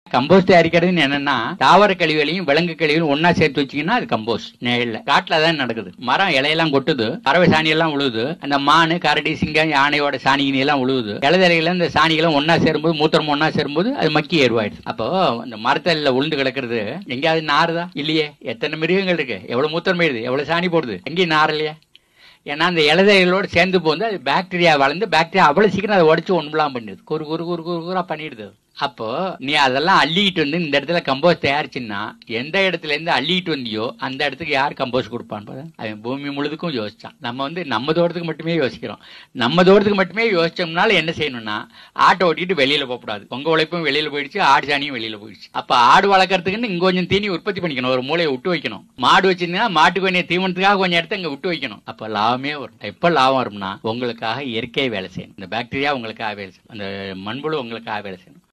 Compost தயாரிக்கிறதுன்னு என்னன்னா தாவர கழிவுகளையும் விலங்கு கழிவுகளையும் ஒன்னா சேர்த்து வச்சீங்கன்னா அது கம்போஸ்ட் நிழல்ல காட்டுல தான் நடக்குது மரம் இலையெல்லாம் கொட்டுது பறவை சாணி எல்லாம் உழுவுது அந்த மானு கரடி சிங்கம் யானையோட சாணிகினி எல்லாம் உழுவுது இலைதலையில இந்த சாணிகளும் ஒன்னா சேரும்போது மூத்திரம் ஒன்னா சேரும்போது அது மக்கி எருவாயிடுது அப்போ அந்த மரத்தல்ல உளுந்து கிடக்கிறது எங்கேயாவது நாறுதா இல்லையே எத்தனை மிருகங்கள் இருக்கு எவ்வளவு மூத்திரம் போயிடுது எவ்வளவு சாணி போடுது எங்கேயும் நாரலையா ஏன்னா அந்த இலதைகளோடு சேர்ந்து போந்து அது பாக்டீரியா வளர்ந்து பாக்டீரியா அவ்வளவு சீக்கிரம் அதை உடச்சு ஒண்ணுலாம் பண்ணிடுது குறு குறு குறு குறு குறா பண்ணிடுது அது. அப்போ நீ அதெல்லாம் அள்ளிக்கிட்டு வந்து இந்த இடத்துல கம்போஸ்ட் தயாரிச்சுன்னா எந்த இடத்துல இருந்து அள்ளிட்டு வந்தியோ அந்த இடத்துக்கு யார் கம்போஸ்ட் கொடுப்பான் பாரு அவன் பூமி முழுதுக்கும் யோசிச்சான் நம்ம வந்து நம்ம தோட்டத்துக்கு மட்டுமே யோசிக்கிறோம் நம்ம தோட்டத்துக்கு மட்டுமே யோசிச்சோம்னால என்ன செய்யணும்னா ஆட்டை ஓட்டிட்டு வெளியில போகக்கூடாது உங்க உழைப்பும் வெளியில போயிடுச்சு ஆடு சாணியும் வெளியில போயிடுச்சு அப்ப ஆடு வளர்க்கறதுக்குன்னு இங்க கொஞ்சம் தீனி உற்பத்தி பண்ணிக்கணும் ஒரு மூலையை விட்டு வைக்கணும் மாடு வச்சிருந்தீங்கன்னா மாட்டுக்கு கொஞ்சம் தீவனத்துக்காக கொஞ்சம் இடத்த இங்க விட்டு வைக்கணும் அப்ப லாபமே வரும் எப்ப லாபம் வரும்னா உங்களுக்காக இயற்கை வேலை செய்யணும் இந்த பாக்டீரியா உங்களுக்காக வேலை செய்யணும் அந்த மண்புழு உங்களுக்காக வேலை செய்யணும்